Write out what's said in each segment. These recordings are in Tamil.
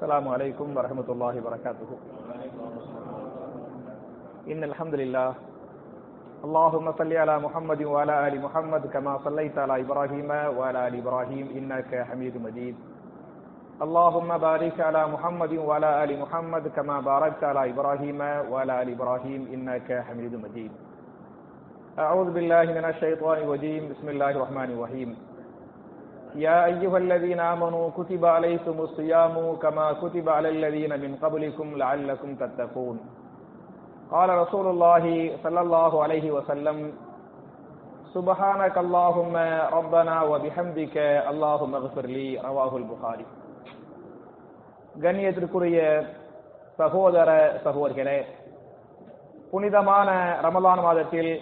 السلام عليكم ورحمة الله وبركاته إن الحمد لله اللهم صل على محمد وعلى آل محمد كما صليت على إبراهيم وعلى آل إبراهيم إنك حميد مجيد اللهم بارك على محمد وعلى آل محمد كما باركت على إبراهيم وعلى آل إبراهيم إنك حميد مجيد أعوذ بالله من الشيطان الرجيم بسم الله الرحمن الرحيم يا أيها الذين آمنوا كتب عليكم الصيام كما كتب على الذين من قبلكم لعلكم تتقون قال رسول الله صلى الله عليه وسلم سبحانك اللهم ربنا وبحمدك اللهم اغفر لي رواه البخاري கண்ணியத்திற்குரிய சகோதர சகோதரிகளே புனிதமான ரமலான் மாதத்தில்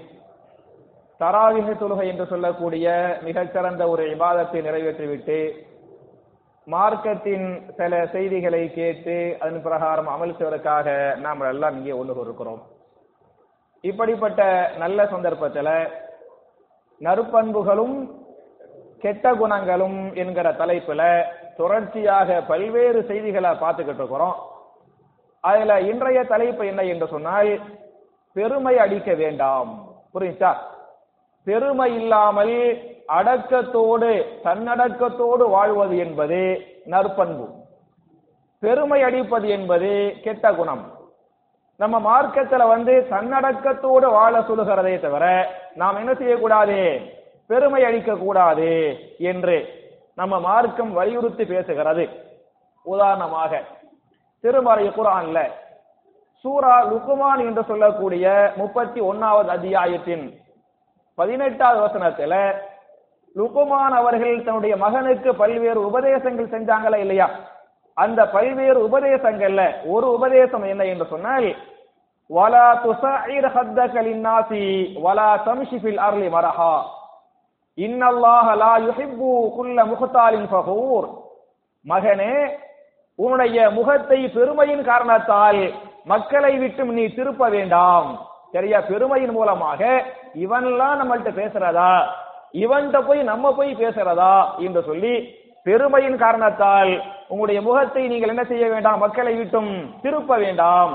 தராவிக தொழுகை என்று சொல்லக்கூடிய மிகச்சிறந்த ஒரு இபாதத்தை நிறைவேற்றிவிட்டு மார்க்கத்தின் சில செய்திகளை கேட்டு அதன் பிரகாரம் அமல் செய்வதற்காக நாம் எல்லாம் இங்கே ஒன்று இருக்கிறோம் இப்படிப்பட்ட நல்ல சந்தர்ப்பத்தில் நறுப்பண்புகளும் கெட்ட குணங்களும் என்கிற தலைப்புல தொடர்ச்சியாக பல்வேறு செய்திகளை பார்த்துக்கிட்டு இருக்கிறோம் அதுல இன்றைய தலைப்பு என்ன என்று சொன்னால் பெருமை அடிக்க வேண்டாம் புரியுச்சா பெருமை இல்லாமல் அடக்கத்தோடு தன்னடக்கத்தோடு வாழ்வது என்பது நற்பண்பு பெருமை அடிப்பது என்பது கெட்ட குணம் நம்ம மார்க்கத்துல வந்து தன்னடக்கத்தோடு வாழ சொல்லுகிறதே தவிர நாம் என்ன செய்யக்கூடாது பெருமை அடிக்க கூடாது என்று நம்ம மார்க்கம் வலியுறுத்தி பேசுகிறது உதாரணமாக திருமறை குரான்ல சூரா லுக்குமான் என்று சொல்லக்கூடிய முப்பத்தி ஒன்னாவது அத்தியாயத்தின் பதினெட்டாவது வசனத்துல லுக்குமான் அவர்கள் தன்னுடைய மகனுக்கு பல்வேறு உபதேசங்கள் செஞ்சாங்களா இல்லையா அந்த பல்வேறு உபதேசங்கள்ல ஒரு உபதேசம் என்ன என்று சொன்னால் வலா துசைர் ஹத்தக லின்னாசி வலா தம்ஷி ஃபில் அர்லி மரஹா இன்னல்லாஹ லா யுஹிப்பு குல்ல முகத்தாலின் ஃபகூர் மகனே உன்னுடைய முகத்தை பெருமையின் காரணத்தால் மக்களை விட்டு நீ திருப்ப வேண்டாம் சரியா பெருமையின் மூலமாக இவன்லாம் நம்மள்ட்ட பேசுறதா இவன்கிட்ட போய் நம்ம போய் பேசுறதா என்று சொல்லி பெருமையின் காரணத்தால் உங்களுடைய முகத்தை நீங்கள் என்ன செய்ய வேண்டாம் மக்களை விட்டும் திருப்ப வேண்டாம்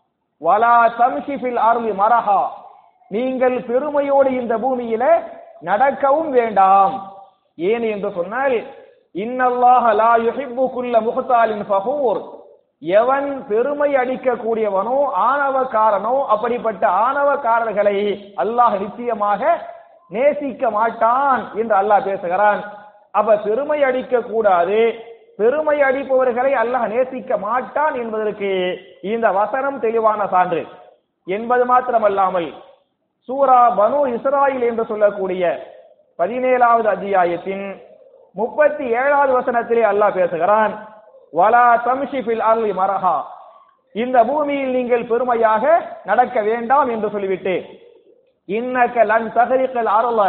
வலா தம்ஷிபில் ஆர்மி மரஹா நீங்கள் பெருமையோடு இந்த பூமியில நடக்கவும் வேண்டாம் ஏன் என்று சொன்னால் இன்னல்லாஹ லா யுஹிப்பு குல்ல முகத்தாலின் ஃபஹூர் எவன் பெருமை அடிக்கக்கூடியவனோ ஆணவக்காரனோ அப்படிப்பட்ட ஆணவக்காரர்களை அல்லாஹ் நிச்சயமாக நேசிக்க மாட்டான் என்று அல்லாஹ் பேசுகிறான் அப்ப பெருமை அடிக்க கூடாது பெருமை அடிப்பவர்களை அல்லாஹ் நேசிக்க மாட்டான் என்பதற்கு இந்த வசனம் தெளிவான சான்று என்பது மாத்திரமல்லாமல் சூரா பனு இஸ்ராயில் என்று சொல்லக்கூடிய பதினேழாவது அத்தியாயத்தின் முப்பத்தி ஏழாவது வசனத்திலே அல்லாஹ் பேசுகிறான் வலா தம்ஷிபில் அருள் மரஹா இந்த பூமியில் நீங்கள் பெருமையாக நடக்க வேண்டாம் என்று சொல்லிவிட்டு இன்னக்க லன் தகரிக்கல் அருள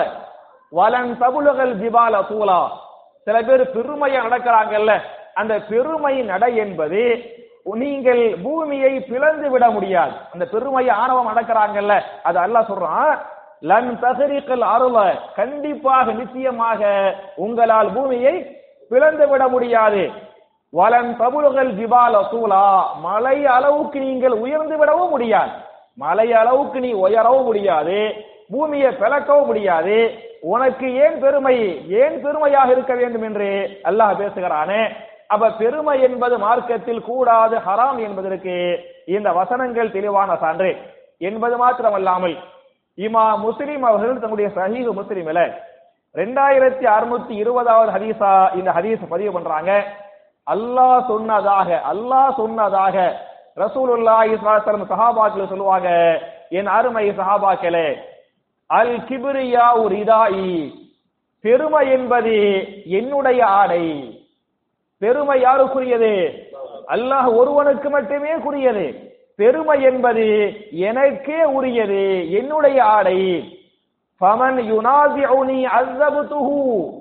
வலன் தபுலகல் ஜிபால தூலா சில பேர் பெருமையா நடக்கிறாங்கல்ல அந்த பெருமை நடை என்பது நீங்கள் பூமியை பிளந்து விட முடியாது அந்த பெருமை ஆணவம் நடக்கிறாங்கல்ல அது அல்லாஹ் சொல்றான் லன் தகரிக்கல் அருள கண்டிப்பாக நிச்சயமாக உங்களால் பூமியை பிளந்து விட முடியாது வலன் தபுல்கள் ஜிபால சூலா மலை அளவுக்கு நீங்கள் உயர்ந்து விடவும் முடியாது மலை அளவுக்கு நீ உயரவும் முடியாது பூமியை பிளக்கவும் முடியாது உனக்கு ஏன் பெருமை ஏன் பெருமையாக இருக்க வேண்டும் என்று அல்லாஹ் பேசுகிறானே அப்ப பெருமை என்பது மார்க்கத்தில் கூடாது ஹராம் என்பதற்கு இந்த வசனங்கள் தெளிவான சான்று என்பது மாத்திரமல்லாமல் இமா முஸ்லிம் அவர்கள் தன்னுடைய சஹீஹ் முஸ்லிமில ரெண்டாயிரத்தி அறுநூத்தி இருபதாவது ஹதீஸா இந்த ஹதீஸ் பதிவு பண்றாங்க அல்லாஹ் சொன்னதாக அல்லாஹ் சொன்னதாக ரசூலுல்லாஹி ஸல்லல்லாஹு சஹாபாக்கள் சொல்லுவாங்க என் அருமை சஹாபாக்களே அல் கிபிரியா ரிதாயி பெருமை என்பது என்னுடைய ஆடை பெருமை யாருக்குரியது அல்லாஹ் ஒருவனுக்கு மட்டுமே குறியது பெருமை என்பது எனக்கே உரியது என்னுடைய ஆடை ஃபமன் யுனாசிஉனி அஸ்ஸபுதுஹு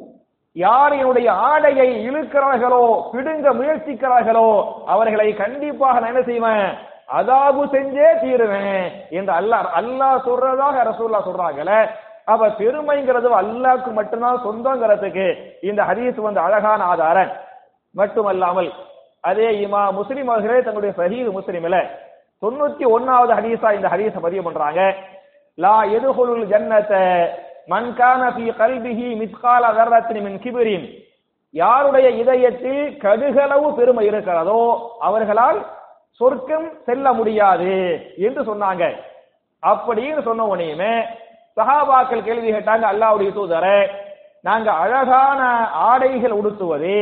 யார் என்னுடைய ஆடையை இழுக்கிறார்களோ பிடுங்க முயற்சிக்கிறார்களோ அவர்களை கண்டிப்பாக நான் என்ன செய்வேன் அதாபு செஞ்சே தீருவேன் என்று அல்லாஹ் அல்லாஹ் சொல்றதாக ரசூல்லா சொல்றாங்கல்ல அப்ப பெருமைங்கிறது அல்லாஹ்க்கு மட்டும்தான் சொந்தங்கிறதுக்கு இந்த ஹதீஸ் வந்து அழகான ஆதாரம் மட்டுமல்லாமல் அதே இமா முஸ்லிம் அவர்களே தங்களுடைய சஹீஹ் முஸ்லிம்ல தொண்ணூத்தி ஒன்னாவது ஹதீஸா இந்த ஹதீஸ பதிவு பண்றாங்க லா எதுகுலுல் ஜன்னத மன் கான ஃபீ கல்பிஹி மிஸ்கால தர்ரத்தின் மின் கிபிரின் யாருடைய இதயத்தில் கடுகளவு பெருமை இருக்கிறதோ அவர்களால் சொர்க்கம் செல்ல முடியாது என்று சொன்னாங்க அப்படின்னு சொன்ன உடனேயுமே சஹாபாக்கள் கேள்வி கேட்டாங்க அல்லாஹ்வுடைய தூதரே நாங்க அழகான ஆடைகள் உடுத்துவது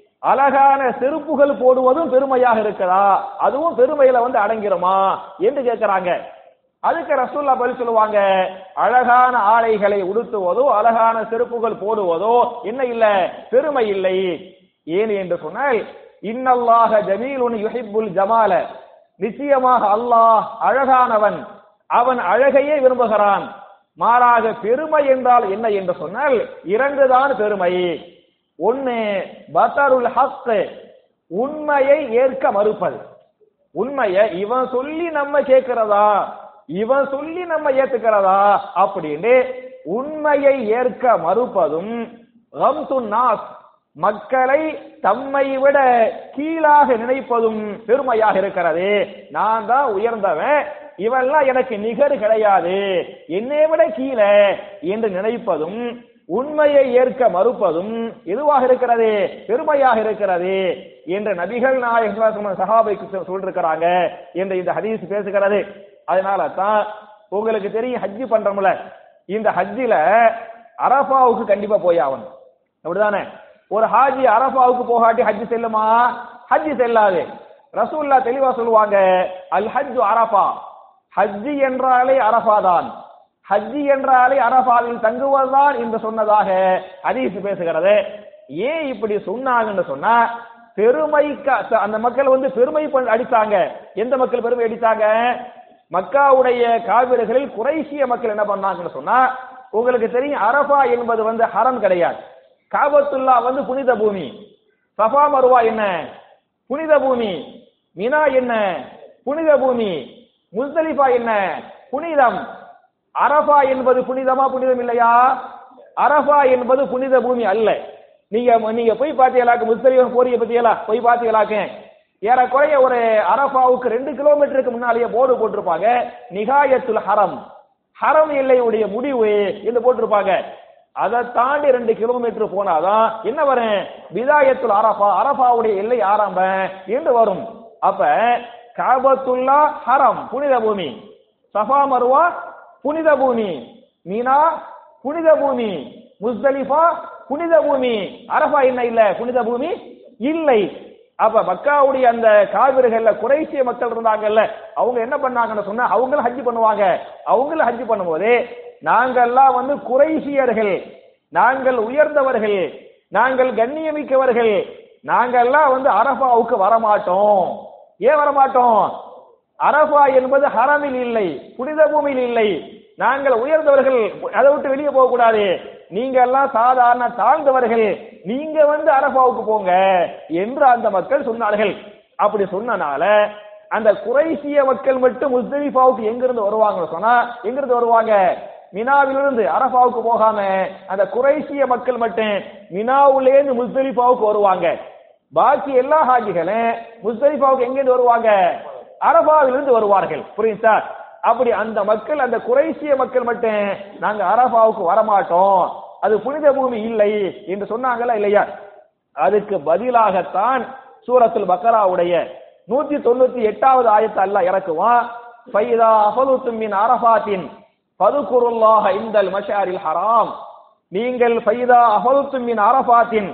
அழகான செருப்புகள் போடுவதும் பெருமையாக இருக்கிறதா அதுவும் பெருமையில வந்து அடங்கிருமா என்று கேட்கிறாங்க அதுக்கு ரசூல்லா பதில் சொல்லுவாங்க அழகான ஆடைகளை உடுத்துவதோ அழகான செருப்புகள் போடுவதோ என்ன இல்ல பெருமை இல்லை ஏன் என்று சொன்னால் இன்னல்லாக ஜமீலுன் யுஹிப்புல் ஜமால நிச்சயமாக அல்லாஹ் அழகானவன் அவன் அழகையே விரும்புகிறான் மாறாக பெருமை என்றால் என்ன என்று சொன்னால் இரண்டுதான் பெருமை ஒன்னு பத்தருல் ஹக் உண்மையை ஏற்க மறுப்பது உண்மையை இவன் சொல்லி நம்ம கேட்கிறதா இவன் சொல்லி நம்ம ஏத்துக்கிறதா அப்படின்னு உண்மையை ஏற்க மறுப்பதும் கம்துன் நாஸ் மக்களை தம்மை விட கீழாக நினைப்பதும் பெருமையாக இருக்கிறது நான் தான் உயர்ந்தவன் இவெல்லாம் எனக்கு நிகர் கிடையாது என்னை விட கீழே என்று நினைப்பதும் உண்மையை ஏற்க மறுப்பதும் எதுவாக இருக்கிறது பெருமையாக இருக்கிறது என்று நபிகள் நாயகம் சஹாபைக்கு சொல்லிருக்கிறாங்க என்று இந்த ஹதீஸ் பேசுகிறது அதனால தான் உங்களுக்கு தெரியும் ஹஜ்ஜி பண்றோம்ல இந்த ஹஜ்ஜில அரபாவுக்கு கண்டிப்பா போய் ஆகணும் அப்படிதானே ஒரு ஹாஜி அரபாவுக்கு போகாட்டி ஹஜ்ஜி செல்லுமா ஹஜ்ஜி செல்லாது ரசூல்லா தெளிவா சொல்லுவாங்க அல் ஹஜ்ஜு அரபா ஹஜ்ஜி என்றாலே அரபா தான் ஹஜ்ஜி என்றாலே அரபாவில் தங்குவதுதான் என்று சொன்னதாக ஹதீஸ் பேசுகிறது ஏன் இப்படி சொன்னாங்கன்னு சொன்னா பெருமைக்கு அந்த மக்கள் வந்து பெருமை பண்- அடித்தாங்க எந்த மக்கள் பெருமை அடித்தாங்க மக்காவுடைய காவிரிகளில் குறைசிய மக்கள் என்ன பண்ணாங்கன்னு சொன்னா உங்களுக்கு தெரியும் அரபா என்பது வந்து ஹரம் கிடையாது காபத்துல்லா வந்து புனித பூமி சஃபா மருவா என்ன புனித பூமி மினா என்ன புனித பூமி முஸ்தலிஃபா என்ன புனிதம் அரபா என்பது புனிதமா புனிதம் இல்லையா அரபா என்பது புனித பூமி அல்ல நீங்க நீங்க போய் பாத்தீங்களாக்கு முஸ்தலிஃபா போறிய பத்தியலா போய் பாத்தீங்களாக்க ஏறக்குறைய ஒரு அரபாவுக்கு ரெண்டு கிலோமீட்டருக்கு முன்னாலேயே போர்டு போட்டிருப்பாங்க நிகாயத்துல் ஹரம் ஹரம் எல்லையுடைய முடிவு என்று போட்டிருப்பாங்க அதை தாண்டி ரெண்டு கிலோமீட்டர் போனாதான் என்ன வரும் விதாயத்துல் அரபா அரபாவுடைய எல்லை ஆரம்பம் என்று வரும் அப்ப காபத்துல்லா ஹரம் புனித பூமி சஃபா மருவா புனித பூமி மீனா புனித பூமி முஸ்தலிஃபா புனித பூமி அரபா என்ன இல்ல புனித பூமி இல்லை அப்ப மக்காவுடைய அந்த காவிரிகள்ல குறைசிய மக்கள் இருந்தாங்கல்ல அவங்க என்ன பண்ணாங்கன்னு சொன்னா அவங்களும் ஹஜ் பண்ணுவாங்க அவங்களும் ஹஜ் பண்ணும்போது நாங்கெல்லாம் வந்து குறைசியர்கள் நாங்கள் உயர்ந்தவர்கள் நாங்கள் கண்ணியமிக்கவர்கள் நாங்கெல்லாம் வந்து அரபாவுக்கு வரமாட்டோம் ஏன் வரமாட்டோம் அரபா என்பது ஹரமில் இல்லை புனித பூமியில் இல்லை நாங்கள் உயர்ந்தவர்கள் அதை விட்டு வெளியே போக கூடாது நீங்க எல்லாம் சாதாரண தாழ்ந்தவர்கள் நீங்க வந்து அரபாவுக்கு போங்க என்று அந்த மக்கள் சொன்னார்கள் அப்படி சொன்னனால அந்த குறைசிய மக்கள் மட்டும் முஸ்தலிஃபாவுக்கு எங்கிருந்து வருவாங்கன்னு சொன்னா எங்கிருந்து வருவாங்க மினாவிலிருந்து அரபாவுக்கு போகாம அந்த குறைசிய மக்கள் மட்டும் மினாவுலேருந்து முஸ்தலிஃபாவுக்கு வருவாங்க பாக்கி எல்லா ஹாஜிகளும் முஸ்தலிஃபாவுக்கு எங்கிருந்து வருவாங்க அரபாவிலிருந்து வருவார்கள் புரியுதா அப்படி அந்த மக்கள் அந்த குறைசிய மக்கள் மட்டும் நாங்க அரபாவுக்கு வரமாட்டோம் அது புனித பூமி இல்லை என்று சொன்னாங்களா இல்லையா அதுக்கு பதிலாகத்தான் சூரத்துல் பக்கராவுடைய நூத்தி தொண்ணூத்தி எட்டாவது ஆயத்தை அல்லாஹ் இறக்குவான் ஃபைதா அஃபலுத்தும் மின் அரபாத்தின் ஃபதுகுருல்லாஹ இந்தல் மஷாரில் ஹராம் நீங்கள் ஃபைதா அஃபலுத்தும் மின் அரபாத்தின்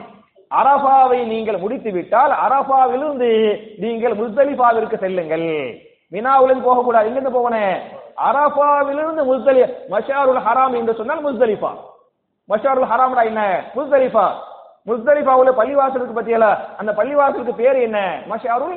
அரபாவை நீங்கள் முடித்து விட்டால் அரபாவிலிருந்து நீங்கள் முஸ்தலிஃபாவிற்கு செல்லுங்கள் மினாவிலிருந்து போகக்கூடாது எங்கிருந்து போகணும் அரபாவிலிருந்து முஸ்தலி மஷாருல் ஹராம் என்று சொன்னால் முஸ்தலிஃபா மஷாருல் ஹராம்டா என்ன முஸ்தலிஃபா முஸ்தலிஃபாவுல பள்ளிவாசலுக்கு பத்தியல அந்த பள்ளிவாசலுக்கு பேரு என்ன மஷாருல்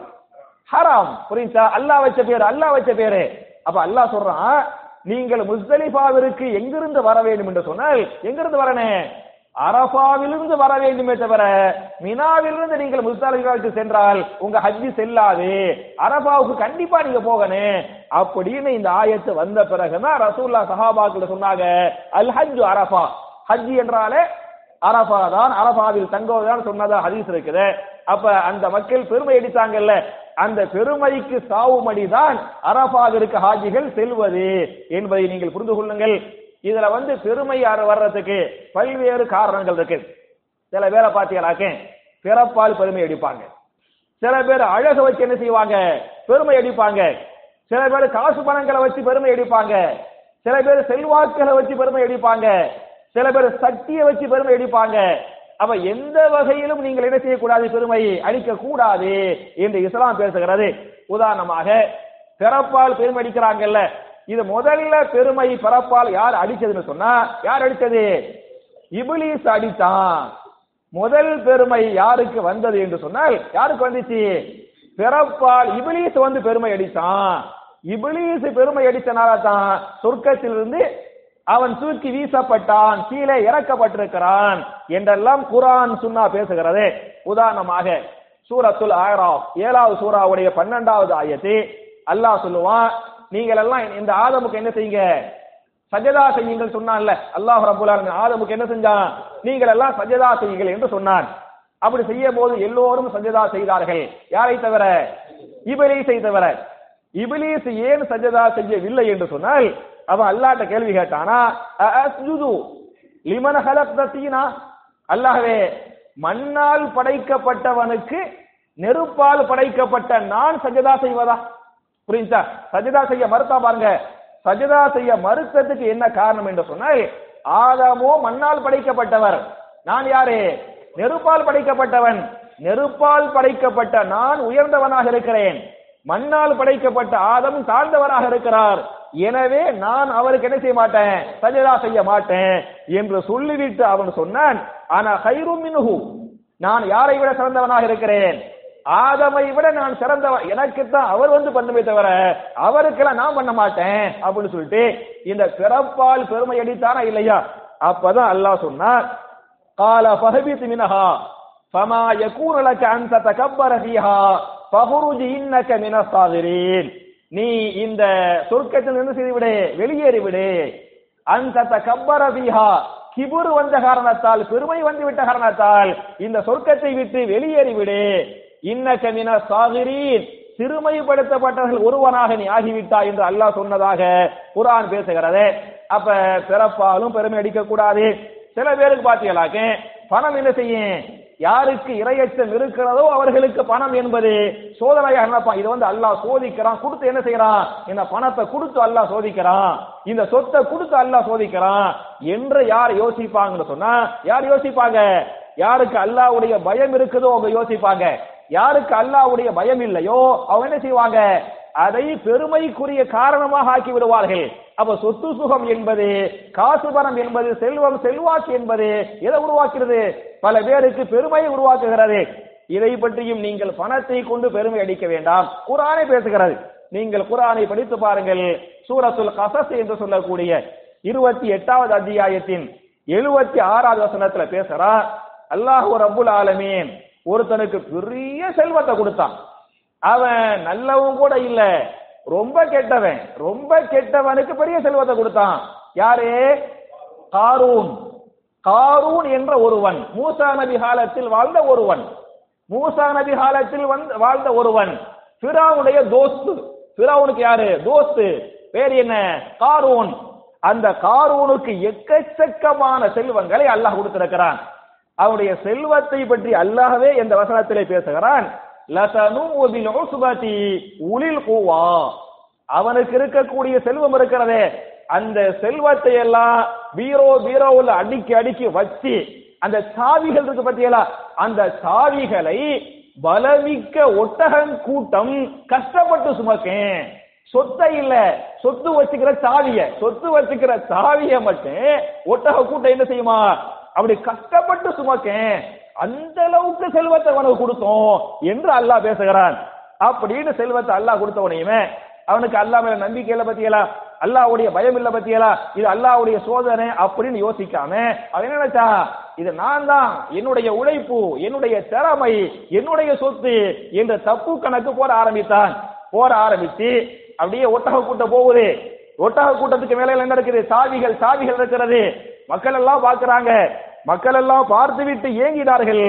ஹராம் புரியுதா அல்லாஹ் வச்ச பேரு அல்லாஹ் வச்ச பேரு அப்ப அல்லாஹ் சொல்றான் நீங்கள் முஸ்தலிஃபாவிற்கு எங்கிருந்து வர வேண்டும் என்று சொன்னால் எங்கிருந்து வரணும் அரபாவிலிருந்து வர வேண்டுமே தவிர மினாவிலிருந்து நீங்கள் முஸ்தலிஃபாவுக்கு சென்றால் உங்க ஹஜ்ஜி செல்லாது அரபாவுக்கு கண்டிப்பா நீங்க போகணும் அப்படின்னு இந்த ஆயத்து வந்த பிறகுதான் ரசூல்லா சஹாபாக்கள் சொன்னாங்க அல் ஹஜ் அரபா ஹஜ் என்றாலே அரபா தான் அரபாவில் தங்குவதுதான் சொன்னதா ஹதீஸ் இருக்குது அப்ப அந்த மக்கள் பெருமை அடித்தாங்கல்ல அந்த பெருமைக்கு சாவுமடிதான் அரபாக இருக்க ஹாஜிகள் செல்வது என்பதை நீங்கள் புரிந்து கொள்ளுங்கள் இதுல வந்து பெருமை அற- வர்றதுக்கு பல்வேறு காரணங்கள் இருக்கு சில பேரை பார்த்தீங்களாக்க பிறப்பால் பெருமை அடிப்பாங்க சில பேர் அழக வச்சு என்ன செய்வாங்க பெருமை அடிப்பாங்க சில பேர் காசு பணங்களை வச்சு பெருமை அடிப்பாங்க சில பேர் செல்வாக்குகளை வச்சு பெருமை அடிப்பாங்க சில பேர் சக்தியை வச்சு பெருமை அடிப்பாங்க அப்ப எந்த வகையிலும் நீங்கள் என்ன செய்யக்கூடாது பெருமை அடிக்க கூடாது என்று இஸ்லாம் பேசுகிறது உதாரணமாக பிறப்பால் பெருமை அடிக்கிறாங்கல்ல இது முதல்ல பெருமை பிறப்பால் யார் அடிச்சதுன்னு சொன்னா யார் அடிச்சது இபிலிஸ் அடித்தான் முதல் பெருமை யாருக்கு வந்தது என்று சொன்னால் யாருக்கு வந்துச்சு பிறப்பால் இபிலிஸ் வந்து பெருமை அடித்தான் இபிலிஸ் பெருமை அடித்தனால தான் சொர்க்கத்திலிருந்து அவன் தூக்கி வீசப்பட்டான் கீழே இறக்கப்பட்டிருக்கிறான் என்றெல்லாம் குரான் சுன்னா பேசுகிறது உதாரணமாக சூரத்துல் ஆயராப் ஏழாவது சூறாவுடைய பன்னெண்டாவது ஆயத்து அல்லாஹ் சொல்லுவான் நீங்கள் எல்லாம் இந்த ஆதமுக்கு என்ன செய்யுங்க சஜதா செய்யுங்கள் சொன்னான்ல அல்லாஹ் ரபுல் ஆலமீன் ஆதமுக்கு என்ன செஞ்சான் நீங்கள் எல்லாம் சஜதா செய்யுங்கள் என்று சொன்னான் அப்படி செய்யும் போது எல்லோரும் சஜதா செய்தார்கள் யாரை தவிர இபிலீஸை தவிர இபிலீஸ் ஏன் சஜதா செய்யவில்லை என்று சொன்னால் அவன் அல்லாட்ட கேள்வி கேட்டானா அஸ்ஜுது லிமன் ஹலக்த தீனா அல்லாஹ்வே மண்ணால் படைக்கப்பட்டவனுக்கு நெருப்பால் படைக்கப்பட்ட நான் சஜதா செய்வதா புரியுதா சஜதா செய்ய மறுத்தா பாருங்க சஜதா செய்ய மறுத்ததுக்கு என்ன காரணம் என்று சொன்னால் ஆதாமோ மண்ணால் படைக்கப்பட்டவர் நான் யாரு நெருப்பால் படைக்கப்பட்டவன் நெருப்பால் படைக்கப்பட்ட நான் உயர்ந்தவனாக இருக்கிறேன் மண்ணால் படைக்கப்பட்ட ஆதம் தாழ்ந்தவராக இருக்கிறார் எனவே நான் அவருக்கு என்ன செய்ய மாட்டேன் சஜதா செய்ய மாட்டேன் என்று சொல்லிவிட்டு அவன் சொன்னான் ஆனா ஹைரும் மின்ஹு நான் யாரை விட சிறந்தவனாக இருக்கிறேன் ஆதமை விட நான் சிறந்தவன் எனக்குத்தான் அவர் வந்து பண்ணுமே தவிர அவருக்கெல்லாம் நான் பண்ண மாட்டேன் அப்படின்னு சொல்லிட்டு இந்த பிறப்பால் பெருமை அடித்தானா இல்லையா அப்பதான் அல்லாஹ் சொன்னார் قال فهبط منها فما يكون لك أن تتكبر فيها فخرج إنك من الصاغرين நீ இந்த சொர்க்கத்தில் இருந்து செய்து விடு வெளியேறி விடு அந்த கப்பர பீஹா கிபுர் வந்த காரணத்தால் பெருமை வந்து விட்ட காரணத்தால் இந்த சொர்க்கத்தை விட்டு வெளியேறி விடு இன்னக்க மின சாகிரீன் சிறுமைப்படுத்தப்பட்டவர்கள் ஒருவனாக நீ ஆகிவிட்டாய் என்று அல்லாஹ் சொன்னதாக குர்ஆன் பேசுகிறது அப்ப பிறப்பாலும் பெருமை அடிக்க கூடாது சில பேருக்கு பாத்தீங்களாக்க பணம் என்ன செய்யும் யாருக்கு இரையச்சம் இருக்கிறதோ அவர்களுக்கு பணம் என்பது சோதனையாக நினைப்பான் இது வந்து அல்லாஹ் சோதிக்கிறான் கொடுத்து என்ன செய்யறான் இந்த பணத்தை கொடுத்து அல்லாஹ் சோதிக்கிறான் இந்த சொத்தை கொடுத்து அல்லாஹ் சோதிக்கிறான் என்று யார் யோசிப்பாங்கன்னு சொன்னா யார் யோசிப்பாங்க யாருக்கு அல்லாஹ்வுடைய பயம் இருக்குதோ அவங்க யோசிப்பாங்க யாருக்கு அல்லாஹ்வுடைய பயம் இல்லையோ அவங்க என்ன செய்வாங்க அதை பெருமைக்குரிய காரணமாக ஆக்கி விடுவார்கள் அப்ப சொத்து சுகம் என்பது காசு பணம் என்பது செல்வம் செல்வாக்கு என்பது எதை உருவாக்குகிறது பல பேருக்கு பெருமையை உருவாக்குகிறது இதை பற்றியும் நீங்கள் பணத்தை கொண்டு பெருமை அடிக்க வேண்டாம் குரானை பேசுகிறது நீங்கள் குரானை படித்து பாருங்கள் சூரத்துல் கசஸ் என்று சொல்லக்கூடிய இருபத்தி எட்டாவது அத்தியாயத்தின் எழுபத்தி ஆறாவது வசனத்துல பேசுறான் அல்லாஹ் ரப்புல் ஆலமீன் ஒருத்தனுக்கு பெரிய செல்வத்தை கொடுத்தான் அவன் நல்லவன் கூட இல்ல ரொம்ப கெட்டவன் ரொம்ப கெட்டவனுக்கு பெரிய செல்வத்தை கொடுத்தான் யாரு காரூன் காரூன் என்ற ஒருவன் மூசா நபி காலத்தில் வாழ்ந்த ஒருவன் மூசா நபி காலத்தில் வந்து வாழ்ந்த ஒருவன் பிராவுடைய தோஸ்து பிராவுனுக்கு யாரு தோஸ்து பேர் என்ன காரூன் அந்த காரூனுக்கு எக்கச்சக்கமான செல்வங்களை அல்லாஹ் கொடுத்திருக்கிறான் அவனுடைய செல்வத்தை பற்றி அல்லாஹ்வே இந்த வசனத்திலே பேசுகிறான் லதனு பில் உஸ்பதி உலில் குவா அவனுக்கு இருக்கக்கூடிய செல்வம் இருக்கிறதே அந்த செல்வத்தை எல்லாம் பீரோ பீரோவுல அடுக்கி அடுக்கி வச்சு அந்த சாவிகள் இருக்கு பத்தியலா அந்த சாவிகளை பலமிக்க ஒட்டகன் கூட்டம் கஷ்டப்பட்டு சுமக்கேன் சொத்தை இல்ல சொத்து வச்சுக்கிற சாவிய சொத்து வச்சுக்கிற சாவிய மட்டும் ஒட்டக கூட்டம் என்ன செய்யுமா அப்படி கஷ்டப்பட்டு சுமக்கேன் அந்த அளவுக்கு செல்வத்தை அவனுக்கு கொடுத்தோம் என்று அல்லாஹ் பேசுகிறான் அப்படின்னு செல்வத்தை அல்லாஹ் கொடுத்தவனையுமே அவனுக்கு அல்லாஹ் மேல நம்பிக்கை இல்ல பத்தியலா அல்லாஹ்வுடைய பயம் இல்ல பத்தியலா இது அல்லாஹ்வுடைய சோதனை அப்படின்னு யோசிக்காம அவன் என்ன நினைச்சா இது நான் தான் என்னுடைய உழைப்பு என்னுடைய திறமை என்னுடைய சொத்து என்ற தப்பு கணக்கு போட ஆரம்பித்தான் போட ஆரம்பிச்சு அப்படியே ஒட்டக கூட்டம் போகுது ஒட்டக கூட்டத்துக்கு மேல என்ன இருக்குது சாவிகள் சாவிகள் இருக்கிறது மக்கள் எல்லாம் பார்க்கறாங்க மக்கள் எல்லாம் பார்த்து விட்டு ஏங்கினார்கள்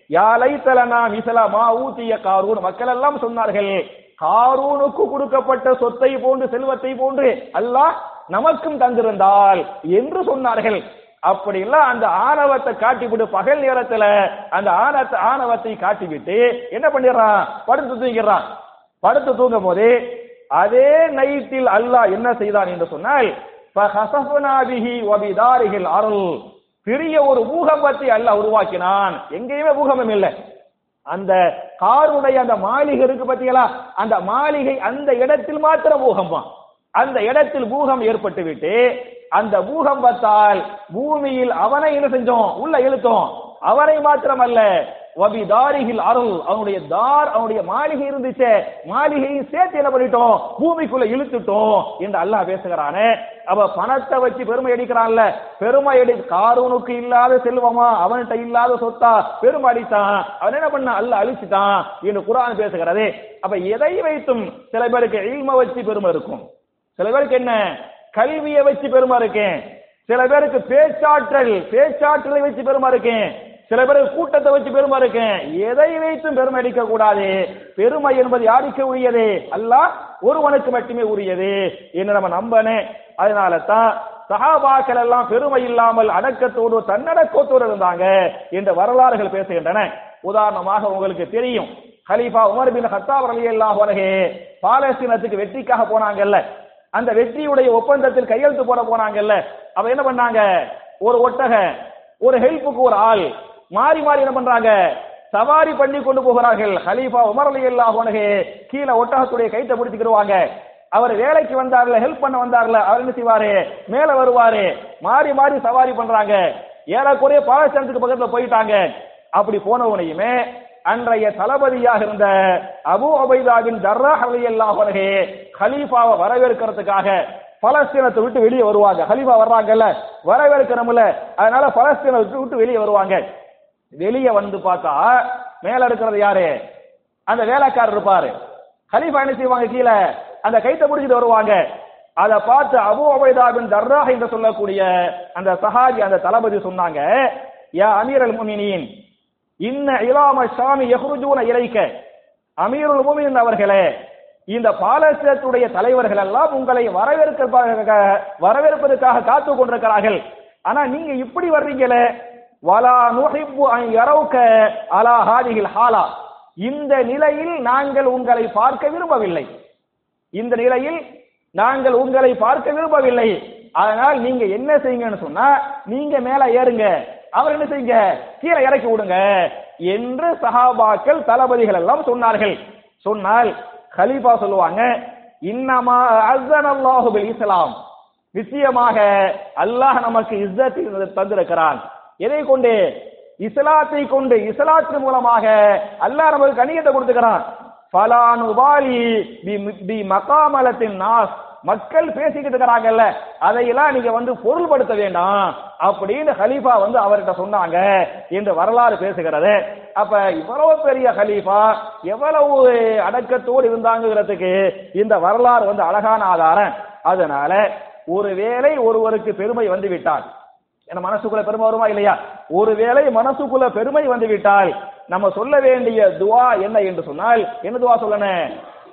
யாலை தலனா மிசலா மா ஊத்திய காரூன் மக்கள் எல்லாம் சொன்னார்கள் காரூனுக்கு கொடுக்கப்பட்ட சொத்தை போன்று செல்வத்தை போன்று அல்லாஹ் நமக்கும் தந்திருந்தால் என்று சொன்னார்கள் அப்படி இல்ல அந்த ஆணவத்தை காட்டிவிட்டு பகல் நேரத்துல அந்த ஆணத்தை ஆணவத்தை காட்டிவிட்டு என்ன பண்ணிடுறான் படுத்து தூங்கிடுறான் படுத்து தூங்கும் போது அதே நைட்டில் அல்லாஹ் என்ன செய்தான் என்று சொன்னால் فَخَسَفْنَا بِهِ وَبِدَارِهِ الْأَرْضِ பெரிய ஒரு பூகம்பத்தை அல்லாஹ் உருவாக்கினான் எங்கேயுமே பூகம்பம் இல்லை அந்த காருடைய அந்த மாளிகை இருக்கு பாத்தீங்களா அந்த மாளிகை அந்த இடத்தில் மாத்திரம் பூகம்பம் அந்த இடத்தில் பூகம் ஏற்பட்டு விட்டு அந்த பூகம்பத்தால் பூமியில் அவனை என்ன செஞ்சோம் உள்ள இழுத்தோம் அவரை மாத்திரமல்ல வபி தாரிகில் அருள் அவனுடைய தார் அவனுடைய மாளிகை இருந்துச்சே மாளிகையும் சேர்த்து என்ன பண்ணிட்டோம் பூமிக்குள்ள இழுத்துட்டோம் என்று அல்லாஹ் பேசுகிறானே அவ பணத்தை வச்சு பெருமை அடிக்கிறான்ல பெருமை அடி காரூனுக்கு இல்லாத செல்வமா அவன்கிட்ட இல்லாத சொத்தா பெருமை அடித்தான் அவன் என்ன பண்ண அல்லாஹ் அழிச்சுட்டான் என்று குரான் பேசுகிறது அப்ப எதை வைத்தும் சில பேருக்கு இல்ம வச்சு பெருமை இருக்கும் சில பேருக்கு என்ன கல்வியை வச்சு பெருமை இருக்கேன் சில பேருக்கு பேச்சாற்றல் பேச்சாற்றலை வச்சு பெருமை இருக்கேன் சில பேருக்கு கூட்டத்தை வச்சு பெருமை இருக்கேன் எதை வைத்தும் பெருமை அடிக்க கூடாது பெருமை என்பது யாருக்கு உரியது அல்லாஹ் ஒருவனுக்கு மட்டுமே உரியது என்று நம்ம நம்பனே அதனால தான் சஹாபாக்கள் எல்லாம் பெருமை இல்லாமல் அடக்கத்தோடு தன்னடக்கத்தோடு இருந்தாங்க என்ற வரலாறுகள் பேசுகின்றன உதாரணமாக உங்களுக்கு தெரியும் ஹலீஃபா உமர் பின் ஹத்தாப் ரலியல்லாஹு அன்ஹு பாலஸ்தீனத்துக்கு வெற்றிக்காக போனாங்கல்ல அந்த வெற்றியுடைய ஒப்பந்தத்தில் கையெழுத்து போட போனாங்கல்ல அவ என்ன பண்ணாங்க ஒரு ஒட்டக ஒரு ஹெல்ப்புக்கு ஒரு ஆள் மாறி மாறி என்ன பண்றாங்க சவாரி பண்ணி கொண்டு போகிறார்கள் ஹலீஃபா உமர் அலி அல்லாஹ் கீழே ஒட்டகத்துடைய கைத்தை பிடிச்சிக்கிடுவாங்க அவர் வேலைக்கு வந்தார்ல ஹெல்ப் பண்ண வந்தார்ல அவர் என்ன செய்வாரு மேல வருவாரு மாறி மாறி சவாரி பண்றாங்க ஏறக்குறைய பாலஸ்தீனத்துக்கு பக்கத்துல போயிட்டாங்க அப்படி போனவனையுமே அன்றைய தளபதியாக இருந்த அபு அபைதாவின் தர்ராஹ் ரலியல்லாஹு அன்ஹு கலீஃபாவை வரவேற்கிறதுக்காக பலஸ்தீனத்தை விட்டு வெளியே வருவாங்க ஹலீஃபா வர்றாங்கல்ல வரவேற்கிறோம்ல அதனால பலஸ்தீனை விட்டு விட்டு வெளியே வருவாங்க வெளியே வந்து பார்த்தா மேல இருக்கிறது யாரு அந்த வேலைக்காரர் இருப்பாரு ஹலீஃபா என்ன செய்வாங்க கீழே அந்த கைத்தை பிடிச்சிட்டு வருவாங்க அதை பார்த்து அபு அபைதாபின் தர்ராஹ் என்று சொல்லக்கூடிய அந்த சஹாபி அந்த தளபதி சொன்னாங்க யா அமீர் அல் முமினின் இன்ன இலாம ஷாமி யஹ்ருஜூன இலைக்க அமீருல் முமினின் அவர்களே இந்த பாலஸ்தீனத்துடைய தலைவர்கள் எல்லாம் உங்களை வரவேற்க வரவேற்பதற்காக காத்து கொண்டிருக்கிறார்கள் ஆனா நீங்க இப்படி வர்றீங்களே வலா நுஹிப்பு அன் யரவுக அலா ஹாதிஹில் ஹாலா இந்த நிலையில் நாங்கள் உங்களை பார்க்க விரும்பவில்லை இந்த நிலையில் நாங்கள் உங்களை பார்க்க விரும்பவில்லை அதனால் நீங்க என்ன செய்யுங்கன்னு சொன்னா நீங்க மேல ஏறுங்க அவர் என்ன செய்யுங்க கீழே இறக்கி விடுங்க என்று சஹாபாக்கள் தளபதிகள் எல்லாம் சொன்னார்கள் சொன்னால் கலீஃபா சொல்லுவாங்க இன்னமா அஸ்ஸன் அல்லாஹு பில் இஸ்லாம் நிச்சயமாக அல்லாஹ் நமக்கு இஸ்ஸத் தந்திருக்கிறான் எதை கொண்டு இஸ்லாத்தை கொண்டு இஸ்லாத்தின் மூலமாக அல்லாஹ் நமக்கு கண்ணியத்தை கொடுத்துக்கிறான் ஃபலானு பாலி பி மகாமலத்தின் நாஸ் மக்கள் பேசிக்கிட்டு இருக்கிறாங்கல்ல அதையெல்லாம் நீங்க வந்து பொருள்படுத்த வேண்டாம் அப்படின்னு ஹலீஃபா வந்து அவர்கிட்ட சொன்னாங்க என்று வரலாறு பேசுகிறது அப்ப இவ்வளவு பெரிய ஹலீஃபா எவ்வளவு அடக்கத்தோடு இருந்தாங்கிறதுக்கு இந்த வரலாறு வந்து அழகான ஆதாரம் அதனால ஒருவேளை ஒருவருக்கு பெருமை வந்து விட்டால் என்ன மனசுக்குள்ள பெருமை வருமா இல்லையா ஒருவேளை மனசுக்குள்ள பெருமை வந்து விட்டால் நம்ம சொல்ல வேண்டிய துவா என்ன என்று சொன்னால் என்ன துவா சொல்லணும்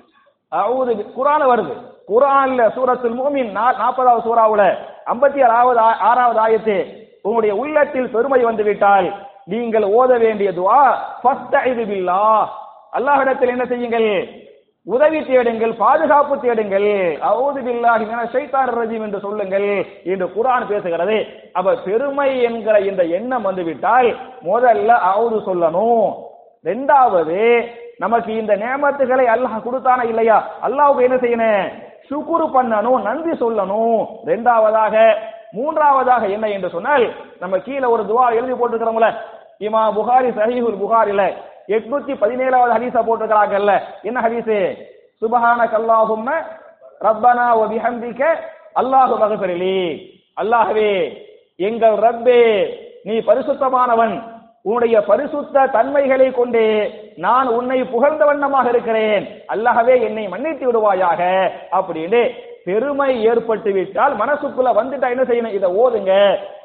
அவுது குரான் வருது குரான்ல சூரத்துல் மூமின் நாற்பதாவது சூறாவுல ஐம்பத்தி ஆறாவது ஆறாவது ஆயத்து உங்களுடைய உள்ளத்தில் பெருமை வந்து விட்டால் நீங்கள் ஓத வேண்டிய துவா ஃபஸ்தஇது பில்லாஹ் அல்லாஹ்விடத்தில் என்ன செய்யுங்கள் உதவி தேடுங்கள் பாதுகாப்பு தேடுங்கள் அவுது பில்லாஹி மின ஷைத்தானிர் ரஜீம் என்று சொல்லுங்கள் என்று குர்ஆன் பேசுகிறது அப்ப பெருமை என்கிற இந்த எண்ணம் வந்து விட்டால் முதல்ல அவுது சொல்லணும் ரெண்டாவது நமக்கு இந்த நேமத்துகளை அல்லாஹ் கொடுத்தானா இல்லையா அல்லாஹ்வுக்கு என்ன செய்யணும் சுக்குரு பண்ணணும் நன்றி சொல்லணும் ரெண்டாவதாக மூன்றாவதாக என்ன என்று சொன்னால் நம்ம கீழே ஒரு துவா எழுதி போட்டுக்கிறோம்ல இமா புகாரி சஹீஹுல் புகாரில எட்நூத்தி பதினேழாவது ஹதீஸா போட்டிருக்கிறாங்கல்ல என்ன ஹதீஸ் சுபஹான கல்லாஹும்ம ரப்பனா வ பிஹம்திக அல்லாஹு மகஃபிரலி அல்லாஹ்வே எங்கள் ரப்பே நீ பரிசுத்தமானவன் உன்னுடைய பரிசுத்த தன்மைகளை கொண்டு நான் உன்னை புகழ்ந்த வண்ணமாக இருக்கிறேன் அல்லாஹவே என்னை மன்னித்து விடுவாயாக அப்படின்னு பெருமை ஏற்பட்டு விட்டால் மனசுக்குள்ள வந்துட்டா என்ன செய்யணும் இதை ஓதுங்க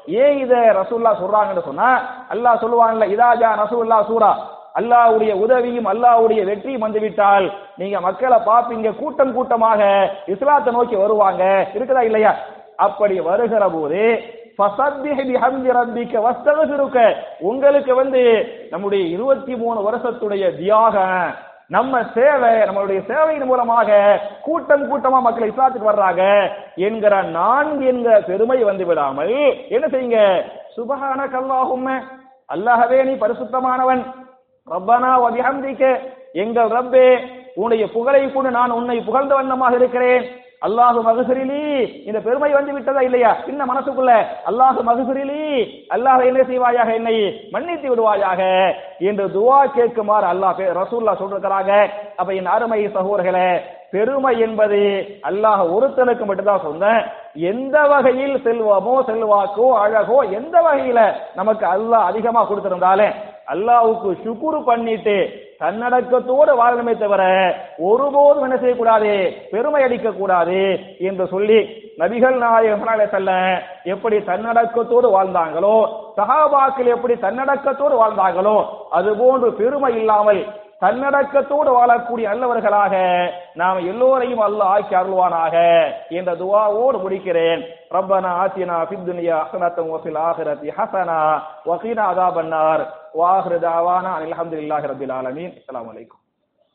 ஏன் இத ரசூல்லா சொல்றாங்கன்னு சொன்னா அல்லாஹ் சொல்லுவாங்கல்ல இதாஜா ரசூல்லா சூரா அல்லாஹ்வுடைய உதவியும் அல்லாஹ்வுடைய வெற்றியும் வந்துவிட்டால் நீங்க மக்களை பாப்பீங்க கூட்டம் கூட்டமாக இஸ்லாத்தை நோக்கி வருவாங்க இருக்குதா இல்லையா அப்படி வருகிற போது ஃபஸப்பிஹ் பிஹம்தி ரப்பிக வஸ்தக்ஃபிருக உங்களுக்கு வந்து நம்முடைய இருபத்தி மூணு வருஷத்துடைய தியாகம் நம்ம சேவை நம்மளுடைய சேவையின் மூலமாக கூட்டம் கூட்டமா மக்கள் இஸ்லாத்துக்கு வர்றாங்க என்கிற நான்கு என்கிற பெருமை வந்து விடாமல் என்ன செய்யுங்க சுபஹான கல்லாஹும்ம அல்லாஹவே நீ பரிசுத்தமானவன் ரப்பனா வபிஹம்திக்க எங்கள் ரப்பே உன்னுடைய புகழை கொண்டு நான் உன்னை புகழ்ந்த வண்ணமாக இருக்கிறேன் அல்லாஹு மகசுரிலி இந்த பெருமை வந்து விட்டதா இல்லையா இன்ன மனசுக்குள்ள அல்லாஹு மகசுரிலி அல்லாஹ் என்ன செய்வாயாக என்னை மன்னித்து விடுவாயாக என்று துவா கேட்குமாறு அல்லாஹ் ரசூல்லா சொல்றாங்க அப்ப என் அருமை சகோதரர்களே பெருமை என்பது அல்லாஹ் ஒருத்தனுக்கு மட்டும்தான் சொன்னேன் எந்த வகையில் செல்வமோ செல்வாக்கோ அழகோ எந்த வகையில நமக்கு அல்லாஹ் அதிகமா கொடுத்திருந்தாலே அல்லாஹ்வுக்கு சுக்குரு பண்ணிட்டு தன்னடக்கத்தோடு வாழணுமே தவிர ஒருபோதும் என்ன செய்யக்கூடாது பெருமை அடிக்க கூடாது என்று சொல்லி நபிகள் நாயகம் செல்ல எப்படி தன்னடக்கத்தோடு வாழ்ந்தாங்களோ சஹாபாக்கள் எப்படி தன்னடக்கத்தோடு வாழ்ந்தாங்களோ அதுபோன்று பெருமை இல்லாமல் தன்னடக்கத்தோடு வாழக்கூடிய நல்லவர்களாக நாம் எல்லோரையும் அல்லாஹ் ஆக்கி அருள்வானாக என்ற துவாவோடு முடிக்கிறேன் ربنا آتنا في الدنيا حسنة وفي الآخرة حسنة وقنا عذاب النار وآخر دعوانا أن الحمد لله رب العالمين السلام عليكم